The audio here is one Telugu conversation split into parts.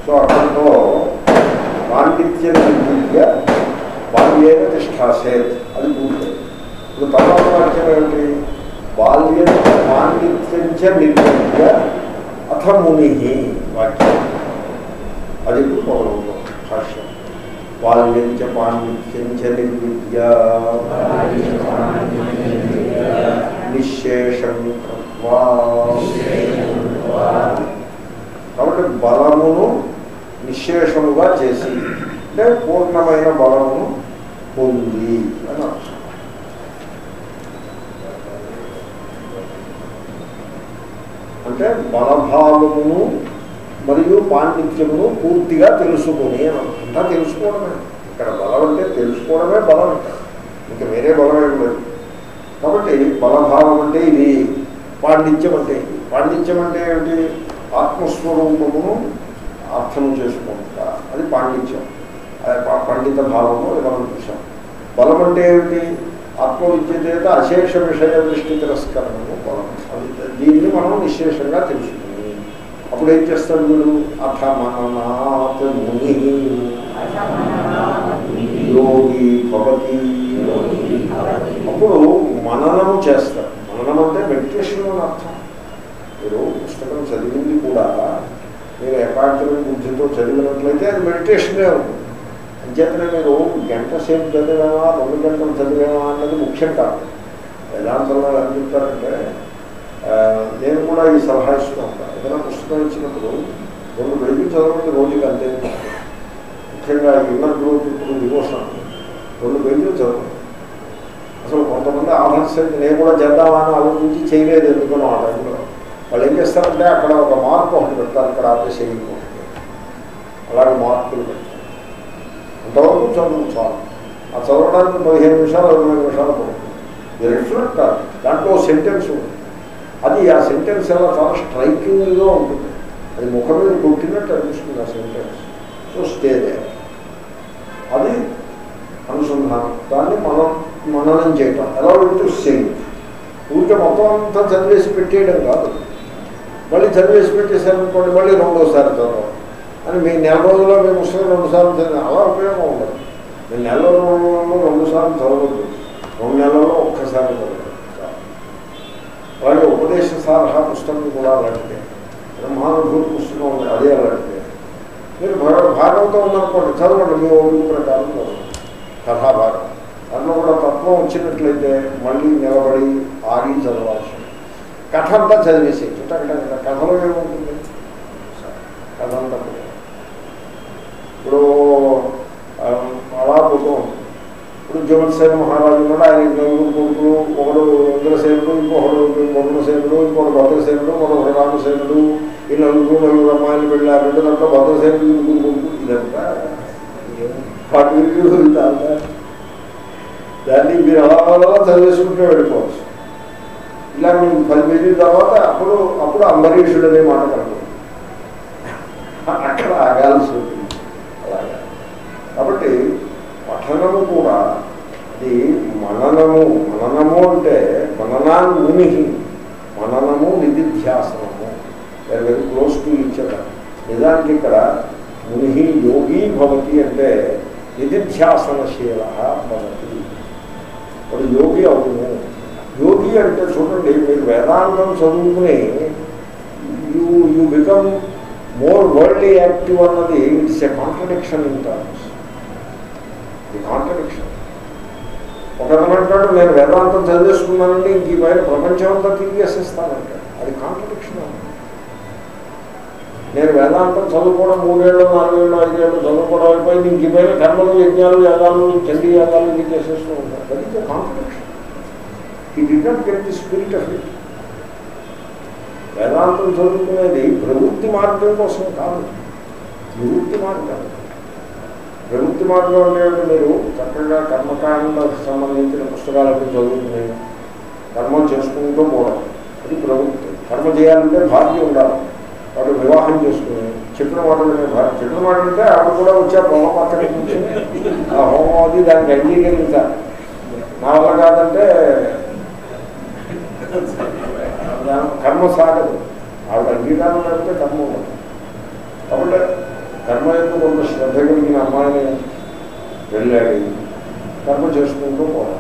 సో అక్కడితో పాండిత్య నిర్విద్య బాల్యేన తిష్టాసేత్ అది పూర్తి ఇప్పుడు తర్వాత వాక్యం ఏమిటి బాల్యం పాండిత్యం చ నిర్విద్య అథ ముని వాక్యం అది ఇప్పుడు మొదలవుతుంది భాష్యం బాల్యం చ పాండిత్యం చ నిర్విద్య నిశేషం కృత్వా కాబట్టి బలమును నిశేషముగా చేసి అంటే పూర్ణమైన బలమును పొంది అని అర్థం అంటే బలభావమును మరియు పాండిత్యమును పూర్తిగా తెలుసుకుని అని అర్థం. అంతా తెలుసుకోవడమే ఇక్కడ బలం అంటే తెలుసుకోవడమే బలం ఇక్కడ ఇంకా వేరే బలం ఏం లేదు కాబట్టి బలభావం అంటే ఇది పాండిత్యం అంటే ఇది పాండిత్యం అంటే ఏమిటి ఆత్మస్వరూపమును అర్థం చేసుకుంటా అది పాండిత్యం అది పా- పండిత భావము ఇలా మనం చూసాం బలం అంటే ఏమిటి ఆత్మవిద్య చేత అశేష విషయ దృష్టి తిరస్కరణము బలం అది దీన్ని మనం నిశేషంగా తెలుసుకుని అప్పుడు ఏం చేస్తాడు వీడు అథ మననాత్ ముని యోగి భవతి అప్పుడు మననము చేస్తారు మననం అంటే మెడిటేషన్ అని అర్థం మీరు పుస్తకం చదివింది కూడా మీరు ఏకాగ్రత బుద్ధితో చదివినట్లయితే అది మెడిటేషనే ఉంటుంది అంచేతనే మీరు గంట సేపు చదివామా రెండు గంటలు చదివామా అన్నది ముఖ్యం కాదు వేదాంతంలో ఎలా చెప్తారంటే ఆ, నేను కూడా ఈ సలహా ఇస్తూ ఉంటాను ఏదైనా పుస్తకం ఇచ్చినప్పుడు రెండు వెయ్యి చదవండి రోజుకి అంతే ముఖ్యంగా ఇన్నర్ గ్రోత్ ఇప్పుడు డివోషన్ రెండు వెయ్యి చదవండి అసలు కొంతమంది ఆదర్శంగా నేను కూడా చేద్దామని ఆలోచించి చేయలేదు ఎందుకనో ఆ టైంలో వాళ్ళు ఏం చేస్తారంటే అక్కడ ఒక మార్పు ఒకటి పెడతారు ఇక్కడ ఆపేసేయండి ఒకటి అలాగే మార్పులు పెడతారు అంతవరకు చదువు చాలు ఆ చదవడానికి పదిహేను నిమిషాలు ఇరవై నిమిషాలు పడుతుంది ఇది రిఫ్లెక్ట్ కాదు దాంట్లో సెంటెన్స్ ఉంది అది ఆ సెంటెన్స్ ఎలా చాలా స్ట్రైకింగ్గా ఉంటుంది అది ముఖం మీద కొట్టినట్టు అనిపిస్తుంది ఆ సెంటెన్స్ సో స్టే దే అది అనుసంధానం దాన్ని మనం మననం చేయటం ఎలా ఉంటూ సింగ్ ఊరికే మొత్తం అంతా చదివేసి పెట్టేయడం కాదు మళ్ళీ చదివేసి పెట్టేశారనుకోండి మళ్ళీ రెండోసారి చదవాలి అని మీ నెల రోజుల్లో మీ పుస్తకం రెండు సార్లు చదివి అలా ఉపయోగం ఉండదు మీ నెల రోజుల్లో రెండు సార్లు చదవద్దు రెండు నెలల్లో ఒక్కసారి చదవాలి అలాగే ఉపదేశ సారహ పుస్తకం కూడా అలాంటిదే బ్రహ్మానుభూతి పుస్తకం ఉంది అదే అలాంటిదే మీరు భగ- భాగవతం ఉందనుకోండి చదవండి మీ ఓపిక ప్రకారం చదవండి కథాభాగం దాంట్లో కూడా తత్వం వచ్చినట్లయితే మళ్ళీ నిలబడి ఆగి చదవాల్సి ఉంటుంది. కథ అంతా చదివేసి చుట్టకట కథలో ఏముంటుంది కథ అంతా కూడా. ఇప్పుడు ఆ, అలా పోతూ ఉంటుంది ఇప్పుడు జగత్సేన మహారాజు ఉన్నాడు ఆయన నలుగురు కొడుకులు ఒకడు ఇంద్రసేనుడు ఇంకొకడు వరుణసేనుడు ఇంకొకడు భద్రసేనుడు మరొకడు రామసేనుడు ఈ నలుగురు నలుగురు అమ్మాయిలు వెళ్ళారంటే దాంట్లో భద్రసేనుడు నలుగురు కొడుకు ఇదంతా వాటి ఇదంతా దాన్ని మీరు అలా అలా చదివేసుకుంటూ వెళ్ళిపోవచ్చు ఇలా మీకు పది పేజీల తర్వాత అప్పుడు అప్పుడు అంబరీషుడు అనే మాట కనుక అక్కడ ఆగాల్సి ఉంటుంది అలాగా కాబట్టి పఠనము కూడా అది మననము మననము అంటే మననాన్ని ముని మననము నిధిధ్యాసనము వెరీ వెరీ క్లోజ్ టు ఇచ్చట నిజానికి ఇక్కడ ముని యోగి భవతి అంటే నిధిధ్యాసనశీల భవతి వాడు యోగి అవును యోగి అంటే చూడండి మీరు వేదాంతం చదువుకుని you you become more worldly active అన్నది it's a contradiction in terms ఇది కాంట్రడిక్షన్ ఒకతను అంటాడు నేను వేదాంతం చదివేసుకున్నానండి ఇంక ఈ పైన ప్రపంచం అంతా తిరిగేసేస్తానంటాడు అది కాంట్రడిక్షన్ నేను వేదాంతం చదువుకోవడం మూడేళ్ళు నాలుగేళ్ళు ఐదేళ్ళు చదువుకోవడం అయిపోయింది ఇంక ఈ పైన కర్మలు యజ్ఞాలు యాగాలు చండీ యాగాలు ఇది చేసేస్తూ ఉంటారు దట్ ఈస్ కాంట్రడిక్షన్ ఈ did not get the spirit of it వేదాంతం చదువుకునేది ప్రవృత్తి మార్గం కోసం కాదు నివృత్తి మార్గం ప్రవృత్తి మార్గం అంటే మీరు చక్కగా కర్మకాండకు సంబంధించిన పుస్తకాలను చదువుకుని కర్మ చేసుకుంటూ పోవడం అది ప్రవృత్తి కర్మ చేయాలంటే భార్య ఉండాలి వాడు వివాహం చేసుకుని చెప్పిన మాటలు భార్య చెప్పిన మాట అంటే ఆవిడ కూడా వచ్చి ఆ పొలం పక్కన కూర్చొని ఆ హోమం అది దానికి అంగీకరించాలి నా వల్ల కాదంటే కర్మ సాగదు ఆవిడ అంగీకారం లేకపోతే కర్మ ఉండదు కాబట్టి కర్మ యొక్క కొంత శ్రద్ధ కలిగిన అమ్మాయిని వెళ్ళాడు కర్మ చేసుకుంటూ పోవడం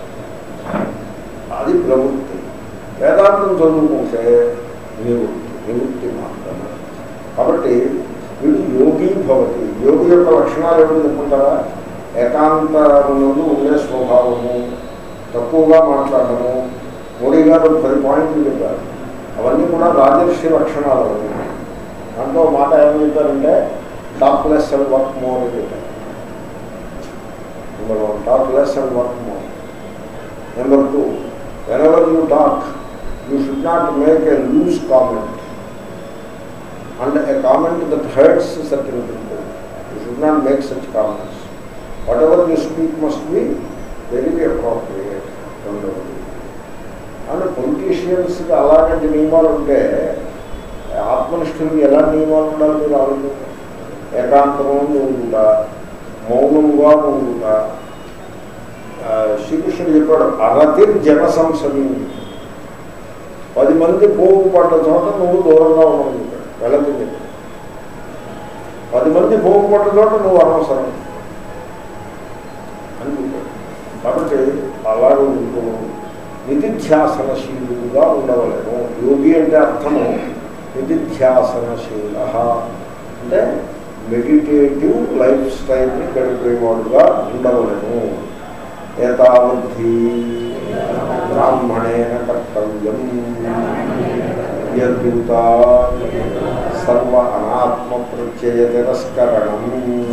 అది ప్రవృత్తి వేదాంతం చదువుకుంటే నివృత్తి నివృత్తి మాత్రమే కాబట్టి వీడు యోగి భవతి యోగి యొక్క లక్షణాలు ఏమిటి చెప్పుకుంటారా ఏకాంతమునందు ఉండే స్వభావము తక్కువగా మాట్లాడము మోడీ గారు పది పాయింట్లు చెప్పారు అవన్నీ కూడా రాజర్షి లక్షణాలు ఉన్నాయి దాంట్లో మాట ఏమని చెప్పారంటే talk less and work more అని చెప్పారు number one talk less and work more number two whenever you talk you should not make a loose comment and a comment that hurts certain people you should not make such comments whatever you speak must be very appropriate రెండవది అండ్ పొలిటీషియన్స్కి అలాంటి నియమాలు ఉంటే ఆత్మనిష్ఠులకి ఎలా నియమాలు ఉండాలి మీరు ఆలోచించారు ఏకాంతంగా ఉండుట మౌనంగా ఉండుట ఆ, శ్రీకృష్ణుడు చెప్పాడు అరతిర్ జన సంసది పది మంది పోగు పడ్డ చోట నువ్వు దూరంగా ఉండవు చెప్పాడు వెళ్ళదు చెప్పాడు పది మంది పోగు పడ్డ చోట నువ్వు అనవసరం అని చెప్పాడు కాబట్టి అలాగే ఉంటూ నిధిధ్యాసనశీలుగా ఉండవలేము యోగి అంటే అర్థము నిధిధ్యాసనశీల అంటే మెడిటేటివ్ లైఫ్ స్టైల్ని గడిపేవాడుగా ఉండవలేము ఏతావద్ధి బ్రాహ్మణేన కర్తవ్యం యద్యూత సర్వ అనాత్మ ప్రత్యయ తిరస్కరణం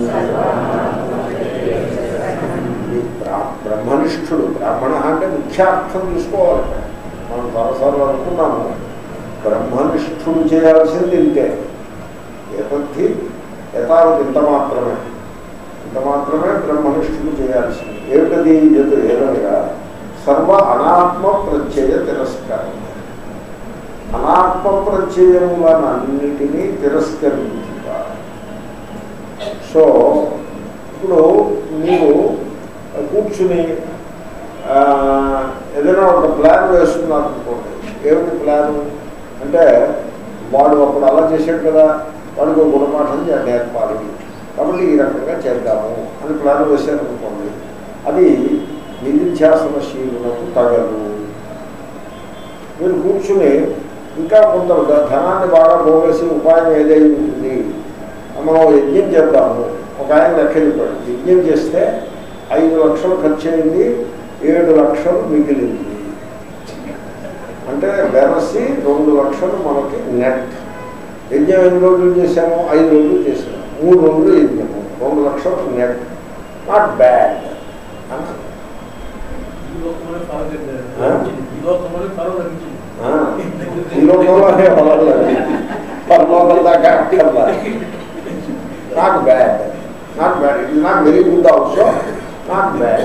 ఈ బ్రా- బ్రహ్మనిష్ఠుడు బ్రాహ్మణ అంటే ముఖ్యార్థం తీసుకోవాలి మనం చాలాసార్లు అనుకున్నాము బ్రహ్మనిష్ఠుడు చేయాల్సింది ఇంతే ఏతద్ధి యథావత్ ఇంత మాత్రమే ఇంత మాత్రమే బ్రహ్మనిష్ఠుడు చేయాల్సింది ఏమిటది ఎదు ఏదనగా సర్వ అనాత్మ ప్రత్యయ తిరస్కారం అనాత్మ ప్రత్యయములనన్నిటినీ తిరస్కరించుట సో ఇప్పుడు నీవు కూర్చుని ఆ, ఏదైనా ఒక ప్లాన్ వేస్తున్నారు అనుకోండి ఏమిటి ప్లాన్ అంటే వాడు అప్పుడు అలా చేశాడు కదా వాడికి ఒక గుణపాఠం చే- నేర్పాలి కాబట్టి ఈ రకంగా చేద్దాము అని ప్లాన్ వేశారు అనుకోండి అది నిధిధ్యాసనశీలులకు తగదు మీరు కూర్చుని ఇంకా కొంత ధ- ధనాన్ని బాగా పోగేసి ఉపాయం ఏదై ఉంటుంది మనం యజ్ఞం చేద్దాము ఒక ఆయన లెక్క చెప్పాడు యజ్ఞం చేస్తే ఐదు లక్షలు ఖర్చు అయింది ఏడు లక్షలు మిగిలింది అంటే వెరసి రెండు లక్షలు మనకి నెట్ యజ్ఞం ఎన్ని రోజులు చేసాము ఐదు రోజులు చేసాము మూడు రోజులు యజ్ఞము రెండు లక్షలు నెట్ నాట్ బ్యాడ్ అని ఆ, ఈ లోకంలోనే వదలలేదు పరలోకం దాకా అక్కర్లా not bad not bad it not very good also not bad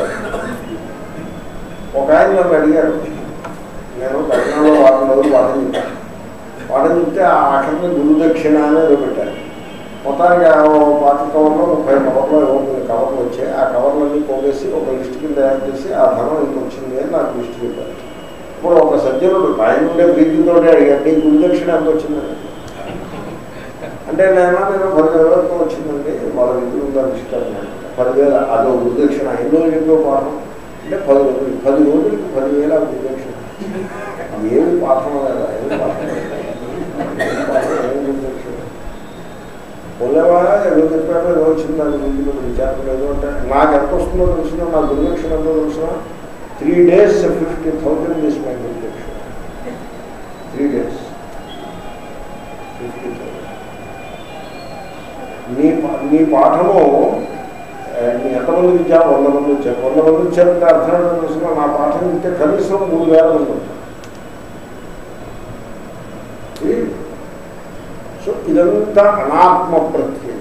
ఒక ఆయన నన్ను అడిగారు నేను కఠినంలో వారం రోజులు వాదన చెప్పాను వాదన చెప్తే ఆ ఆఖరిని గురుదక్షిణ అనేది పెట్టాను మొత్తానికి ఆ ఓ పాతి కవర్లో ముప్పై కవర్లో ఏవో కొన్ని కవర్లు వచ్చాయి ఆ కవర్లన్నీ పోగేసి ఒక లిస్ట్ కింద తయారు చేసి ఆ ధనం ఇంత వచ్చింది అని నాకు లిస్ట్ చెప్పారు ఇప్పుడు ఒక సజ్జనుడు ఆయన ఉండే ప్రీతితో అడిగాడు నీ గురుదక్షిణ ఎంత వచ్చిందని అంటే నేను నేను పదివేల వరకు వచ్చిందండి వాళ్ళ దగ్గర ఉందా లిస్ట్ అన్నాడు పదివేల అదో గురుదక్షిణ ఎన్ని రోజులు చెప్పో పాఠం అంటే పది రోజులు పది రోజులకి పదివేల గురుదక్షిణ ఏమి పాఠం లేదా ఏమి పాఠం ఏమి పాఠం ఏమి గురుదక్షిణ పొలవా ఏదో చెప్పాడో ఏదో వచ్చింది దాని గురించి మీరు విచారం లేదు అంటే నాకు ఎంత వస్తుందో తెలిసిన నా గురుదక్షిణ ఎంతో తెలిసిన three days fifty thousand is my గురుదక్షిణ త్రీ డేస్ ఫిఫ్టీ థౌజండ్ నీ పా- నీ పాఠము ఆ, నీ ఎంతమంది ఇచ్చావు వంద మంది వచ్చారు వంద మంది వచ్చారంటే అర్థం ఏంటో తెలుసిన నా పాఠం ఇస్తే కనీసం మూడు వేల మంది ఉంటారు ఇది సో ఇదంతా అనాత్మ ప్రత్యయం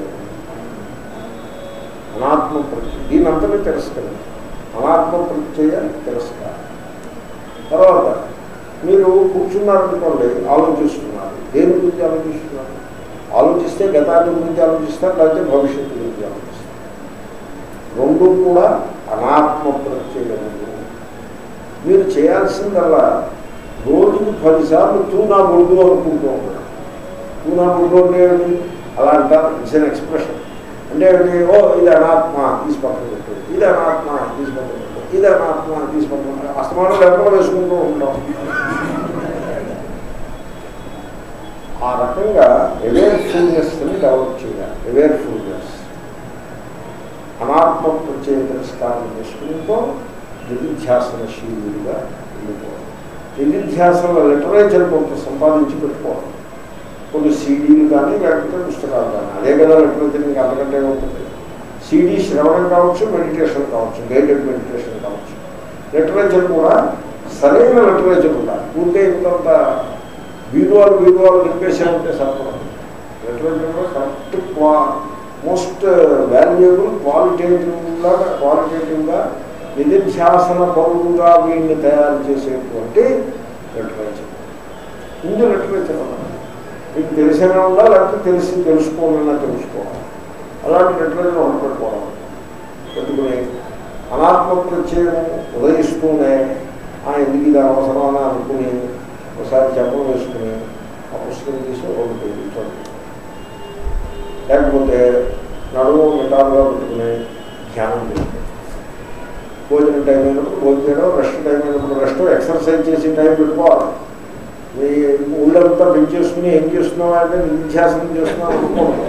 అనాత్మ ప్రత్యయం దీనంతనే తిరస్కరణ అనాత్మ ప్రత్యయ తిరస్కారం తర్వాత మీరు కూర్చున్నారనుకోండి ఆలోచిస్తున్నారు దేని గురించి ఆలోచిస్తున్నారు ఆలోచిస్తే గతాన్ని గురించి ఆలోచిస్తారు లేకపోతే భవిష్యత్తు గురించి ఆలోచిస్తారు రెండు కూడా అనాత్మ ప్రత్యయములు మీరు చేయాల్సిందల్లా రోజుకి పదిసార్లు తూనా బొడ్డు అనుకుంటూ ఉంటారు తూనా బొడ్డు అంటే ఏమిటి? అలా అంటారు ఇట్స్ అన్ ఎక్స్ప్రెషన్ అంటే ఏమిటి? ఓ ఇది అనాత్మ తీసి పక్కన పెట్టు ఇది అనాత్మ తీసి పక్కన పెట్టు ఇది అనాత్మ తీసి పక్కన పెట్టు అస్తమానం లెక్కలు వేసుకుంటూ ఉంటాం ఆ రకంగా అవేర్ఫుల్నెస్ని డెవలప్ చేయాలి అవేర్ఫుల్నెస్ అనాత్మ ప్రత్యేక తిరస్కారం చేసుకుంటూ నిధిధ్యాసనశీలుగా ఉండిపోవాలి నిధిధ్యాసన లిటరేచర్ కొంత సంపాదించి పెట్టుకోవాలి కొన్ని సీడీలు కానీ లేకపోతే పుస్తకాలు కానీ అదే కదా లిటరేచర్ ఇంకా అంతకంటే ఉంటుంది సీడీ శ్రవణం కావచ్చు మెడిటేషన్ కావచ్చు గైడెడ్ మెడిటేషన్ కావచ్చు లిటరేచర్ కూడా సరైన లిటరేచర్ ఉండాలి పూర్తి ఇంతంత వీడియోలు వీడియోలు నింపేసే ఉంటే సరిపడదు లిటరేచర్ కూడా కరెక్ట్ క్వా మోస్ట్ వాల్యుయబుల్ క్వాలిటేటివ్గా క్వాలిటేటివ్గా నిధిధ్యాసన పరువుగా వీడిని తయారు చేసేటువంటి లిటరేచర్ ముందు లిటరేచర్ అన్నమాట మీకు తెలిసినా ఉందా లేకపోతే తెలిసి తెలుసుకోవాలన్నా తెలుసుకోవాలి అలాంటి లిటరేచర్ ఒకటి పెట్టుకోవాలి పెట్టుకుని అనాత్మ ప్రత్యయం ఉదయిస్తూనే ఆ ఎందుకు ఇది అవసరం అని అనుకుని ఒకసారి చెప్పడం వేసుకుని ఆ పుస్తకం తీసి ఒకటి పేజీ చదువు లేకపోతే నడుము నిటారుగా పెట్టుకుని ధ్యానం చేస్తాం భోజనం టైం అయినప్పుడు భోజనం చేయడం రెస్ట్ టైం అయినప్పుడు రెస్ట్ ఎక్సర్సైజ్ చేసి టైం పెట్టుకోవాలి మీ ఊళ్ళంతా పెంచేసుకుని ఏం చేస్తున్నావు అంటే నిధ్యాసనం చేస్తున్నావు అనుకోండి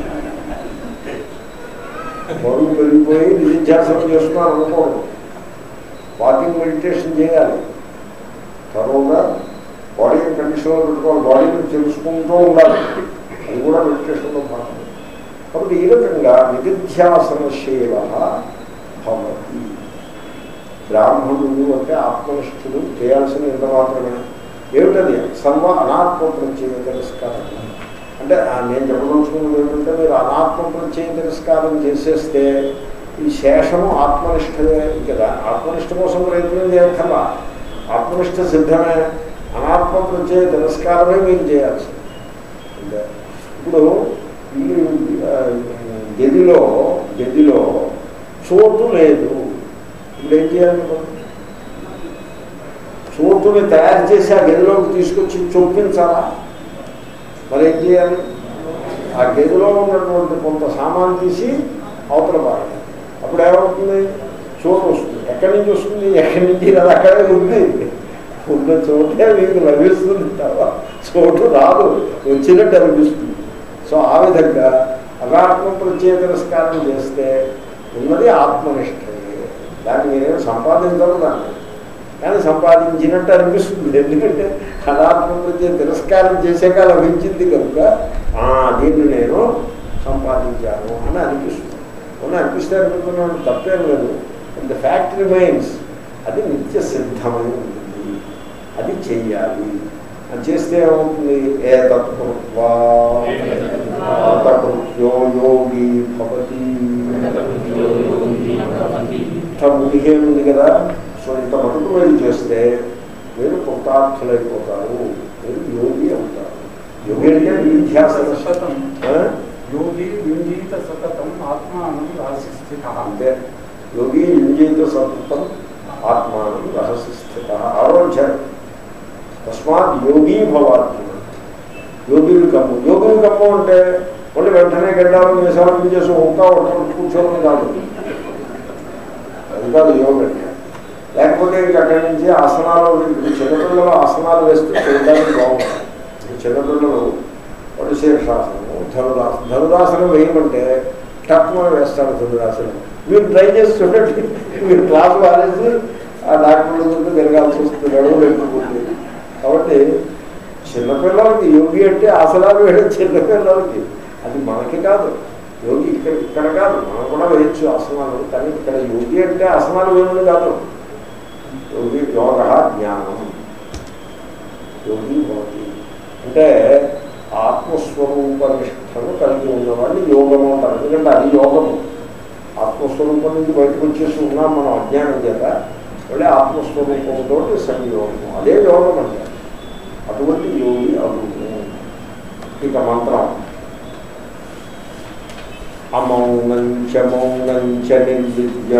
బరువు పెరిగిపోయి నిధ్యాసనం చేస్తున్నావు అనుకోండి వాకింగ్ మెడిటేషన్ చేయాలి తరువుగా బాడీని కండిషన్లో పెట్టుకోవాలి బాడీని తెలుసుకుంటూ ఉండాలి అది కూడా మెడిటేషన్లో భాగం కాబట్టి ఈ రకంగా నిధిధ్యాసనశీల భవతి బ్రాహ్మణుడు అంటే ఆత్మనిష్ఠుడు చేయాల్సిన ఇంత మాత్రమే ఏమిటది సర్వ అనాత్మ ప్రత్యేక తిరస్కారం అంటే ఆ నేను చెప్పదలుచుకున్నది ఏమిటంటే మీరు అనాత్మ ప్రత్యేక తిరస్కారం చేసేస్తే ఈ శేషము ఆత్మనిష్టదే కదా ఆత్మనిష్ట కోసం ప్రయత్నం చేయక్కర్లా ఆత్మనిష్ట సిద్ధమే అనాత్మ ప్రత్యేక తిరస్కారమే మీరు చేయాల్సింది అంటే ఇప్పుడు ఈ ఆ, గదిలో గదిలో చోటు లేదు ఇప్పుడు ఏం చేయాలి మనం? చోటుని తయారు చేసి ఆ గదిలోకి తీసుకొచ్చి చొప్పించాలా మరి ఏం చేయాలి ఆ గదిలో ఉన్నటువంటి కొంత సామాన్ తీసి అవతల పారాలి అప్పుడు ఏమవుతుంది చోటు వస్తుంది ఎక్కడి నుంచి వస్తుంది ఎక్కడి నుంచి అది అక్కడే ఉంది ఉన్న చోటే మీకు లభిస్తుంది తప్ప చోటు రాదు వచ్చినట్టు అనిపిస్తుంది సో ఆ విధంగా అనాత్మ ప్రత్యేక తిరస్కారం చేస్తే ఉన్నది ఆత్మనిష్ఠే దాన్ని మీరేం సంపాదించరు దాన్ని కానీ సంపాదించినట్టు అనిపిస్తుంది ఎందుకంటే అనాత్మ ప్రత్యేక తిరస్కారం చేసాక లభించింది కనుక "ఆ, దీన్ని నేను సంపాదించాను అని అనిపిస్తుంది అని అనిపిస్తే అనుకుంటున్నాను తప్పేం లేదు ద ఫ్యాక్ట్ రిమైన్స్ అది నిత్య సిద్ధమై ఉంటుంది అది చెయ్యాలి అది చేస్తే ఏమవుతుంది ఏ తత్కృత్వా తత్కృత్యో యోగి భవతి ఇంత మునిగే ఉంది కదా సో ఇంత మటుకు మీరు చేస్తే మీరు కృతార్థులైపోతారు మీరు యోగి అవుతారు యోగి అంటే నిధ్యాసన సతతం ఆ? యోగి వింజీత సతతం ఆత్మానం రాసి స్థిత అంతే యోగి యుంజీత సతతం ఆత్మానం రహస్య స్థిత ఆరోధ్యారు తస్మాత్ యోగి భవార్జున యోగిని కమ్ము యోగిని కమ్ము అంటే మళ్ళీ వెంటనే గడ్డాలు వేసాలు చేసి ఇంకా ఒకటి కూర్చోవడం కాదు అది కాదు యోగ అంటే లేకపోతే ఇంక అక్కడి నుంచి ఆసనాలు ఇప్పుడు చిన్నపిల్లలు ఆసనాలు వేస్తే చేయడానికి బాగుంటుంది ఇప్పుడు చిన్నపిల్లలు వాడు శీర్షాసనము ధనురాసనం ధనురాసనం వేయమంటే టక్కున వేస్తాడు ధనురాసనం మీరు ట్రై చేసి చూడండి మీరు క్లాసు వారేసి ఆ డాక్టర్ల చుట్టూ తిరగాల్సి వస్తుంది గడువు లేకపోతే కాబట్టి చిన్నపిల్లలకి యోగి అంటే ఆసనాలు వేయడం చిన్నపిల్లలకి అది మనకి కాదు యోగి ఇక్కడ ఇక్కడ కాదు మనం కూడా వేయచ్చు ఆసనాలు కానీ ఇక్కడ యోగి అంటే ఆసనాలు వేయడం కాదు యోగి యోగ జ్ఞానం యోగి భవతి అంటే ఆత్మస్వరూప నిష్టను కలిగి ఉన్నవాడిని యోగము అంటారు ఎందుకంటే అది యోగము ఆత్మస్వరూపం నుంచి బయటకు వచ్చేసి ఉన్నాం మనం అజ్ఞానం చేత మళ్ళీ ఆత్మస్వరూపంతో సంయోగము అదే యోగం అంటే అటువంటి యోగి అవును ఇక మంత్రం అమౌనంచ మౌనంచ నిర్విద్య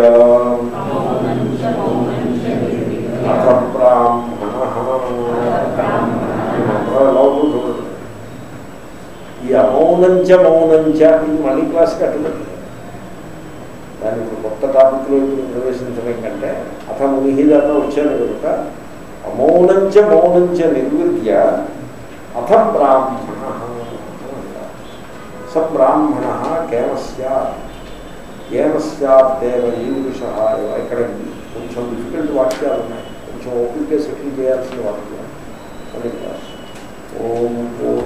అథ బ్రాహ్మణ ఈ మంత్రం ఎలా ఉందో చూడండి ఈ అమౌనంచ మౌనంచ ఇది మళ్ళీ క్లాస్ కట్టలేదు దాన్ని ఇప్పుడు కొత్త టాపిక్లో ఇప్పుడు ప్రవేశించడం కంటే అథ మునిహి దాకా వచ్చాను కనుక అమౌనంచ మౌనంచ నిర్విద్య అథ బ్రాహ్మణ స బ్రాహ్మణ కేమ సత్ ఏమ సదేవ ఈదృశ ఇక్కడ కొంచెం డిఫికల్ట్ వాక్యాలు ఉన్నాయి కొంచెం ఓపిక సెటిల్ చేయాల్సిన వాక్యాలు మళ్ళీ క్లాస్ ఓం